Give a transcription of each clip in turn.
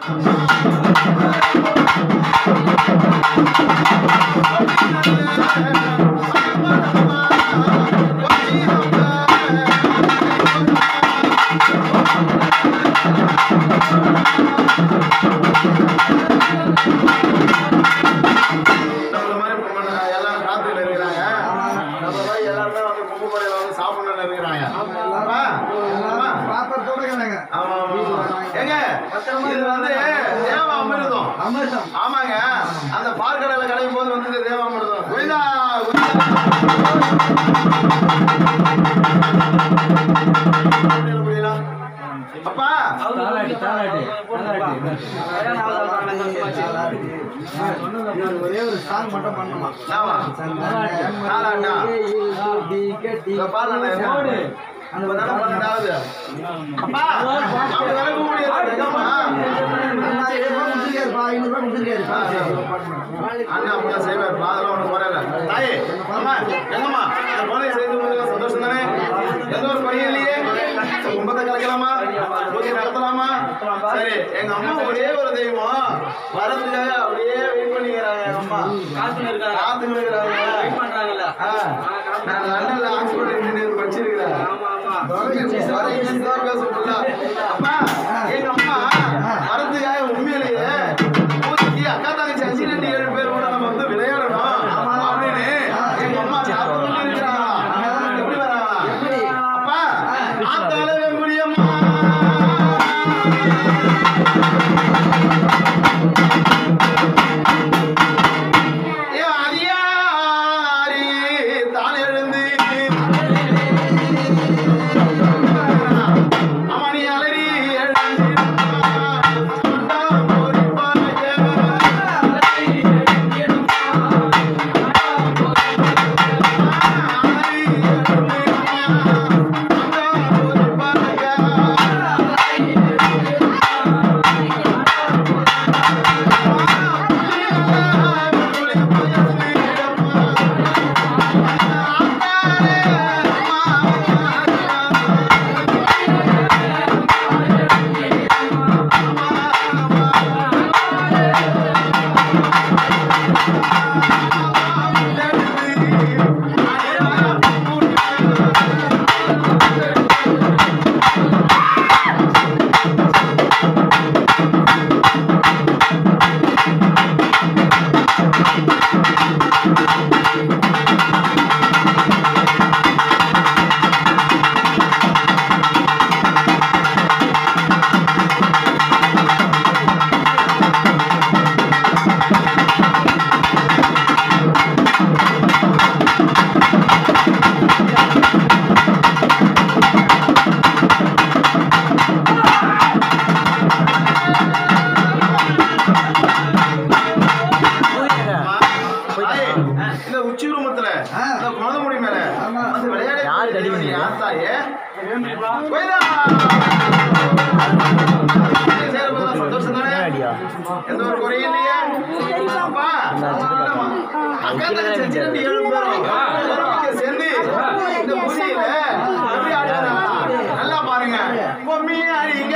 நம்மள மாதிரி பொம்ம- எல்லாரும் காத்துக்கிட்டு இருக்கிறாங்க. நம்ம மாதிரி எல்லாருமே வந்து பொம்மை கடையில வந்து சாப்பிடணும்னு இருக்கிறாங்க. ஆமா? ஆமா? ஆமா, ஆமா. ஏங்க, இது வந்து தேவ அமிர்தம். ஆமாங்க அந்த பார்க்கடையில கடையும் போது வந்து இந்த தேவ அமிர்தம் கோயிலா, கோயிலா. அப்பா தாலாட்டு தாலாட்டு ஒரே ஒரு சாங் மட்டும் பண்ணலாம் ஆமா. தாலாட்டா. இந்த பாருங்க, போடு. அந்த பத்தான பன்னெண்டாவது. அப்பா, அப்படி விளக்க முடியாது. எங்கம்மா? அண்ணா அப்படிலாம் செய்வார். அதெல்லாம் ஒண்ணும் குறை இல்ல. தாயே, அம்மா, எங்கம்மா? இந்த குழந்தைய செய்து கொடுத்ததுல சந்தோஷம் தானே? எந்த ஒரு குறையும் இல்லையே? கும்பத்தை கலைக்கலாமா? பூஜை நடத்தலாமா? சரி, எங்க அம்மா ஒரே ஒரு தெய்வம் வரதுக்காக அப்படியே வெயிட் பண்ணிக்கிறாங்க எங்க அம்மா காத்துன்னு இருக்கிறாங்க ஆ, நான் லண்டன்ல ஆக்ஸ்போர்ட் இன்ஜினியர் படிச்சிருக்கிறேன் sorry, English தான் பேச முடியல. அப்பா, எங்க அம்மா வரதுக்காக உண்மையிலேயே பூஜைக்கு அக்கா தங்கச்சி அஞ்சு ரெண்டு ஏழு பேர் கூட நம்ம வந்து விளையாடணும் அப்படின்னு எங்க அம்மா காத்து கொண்டு இருக்கிறாங்க எப்படி வராங்க அப்பா ஆத்தாளவே முடியுமா ஏ அதியாரி தான் எழுந்து அவனி அலறி எழுந்து தாயே, இந்த உச்சி ரூமத்துல இந்த குழந்தை முடி மேல வந்து விளையாட யாருக்கு அடி பண்ணீங்க? யாத்தாயே போய்டா. சேரப்பதெல்லாம் சந்தோஷம் தானே? அடியா? எந்த ஒரு குறையும் இல்லையே? அப்பா, அக்கா தங்கச்சி அஞ்சு ரெண்டு ஏழு பேரும் இங்க சேர்ந்து இந்த பூஜையில எப்படி ஆடுறாங்க? நல்லா பாருங்க பொம்மி அடிங்க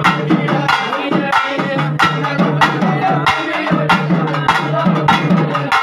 ஆ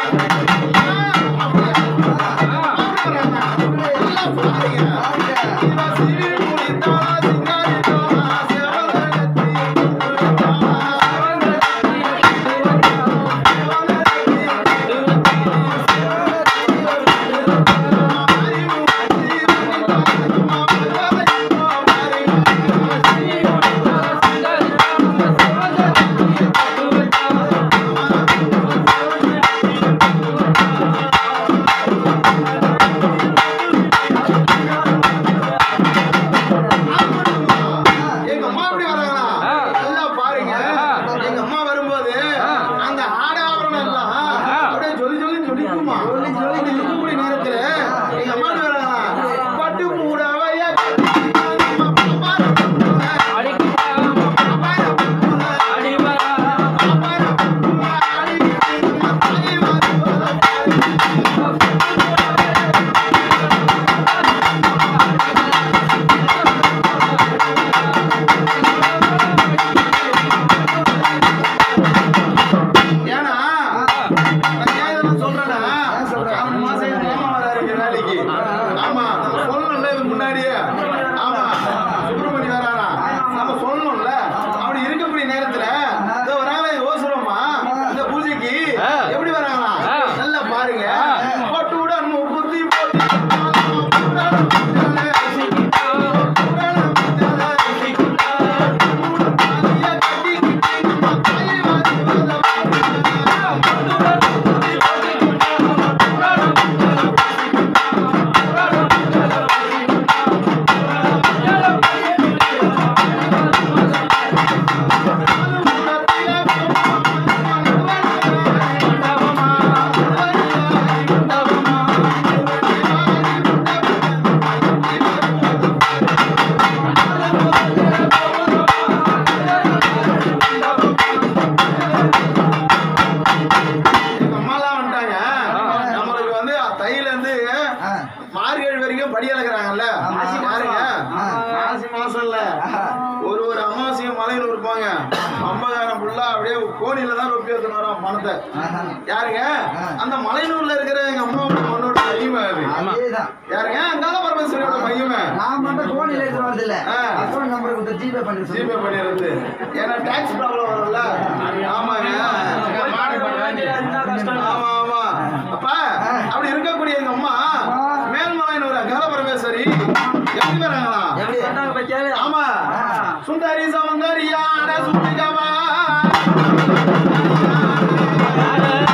பணத்தை ஆஹா. யாருங்க ஆ. அந்த மலையனூர்ல இருக்கிற எங்க அம்மாவோட பொண்ணோட மையமே அது அதேதான். யாருங்க அங்காத பரமேஸ்வரியோட மையமே நான் மட்டும் கோடியில எடுத்து வரது இல்ல ஆ. அக்கௌண்ட் நம்பர் கொடுத்து ஜிபே பண்ணி சொல்லு. ஜிபே பண்ணிடுறது ஏன்னா டாக்ஸ் ப்ராப்ளம் வரும்ல ஆமாங்க ஆமா ஆமா அப்பா அப்படி இருக்கக்கூடிய எங்க அம்மா மேல்மலையனூர் அங்காத பரமேஸ்வரி எப்படி வராங்களா எப்படி? ஆமா சுந்தரி சமந்தரியா சுந்தரிகமா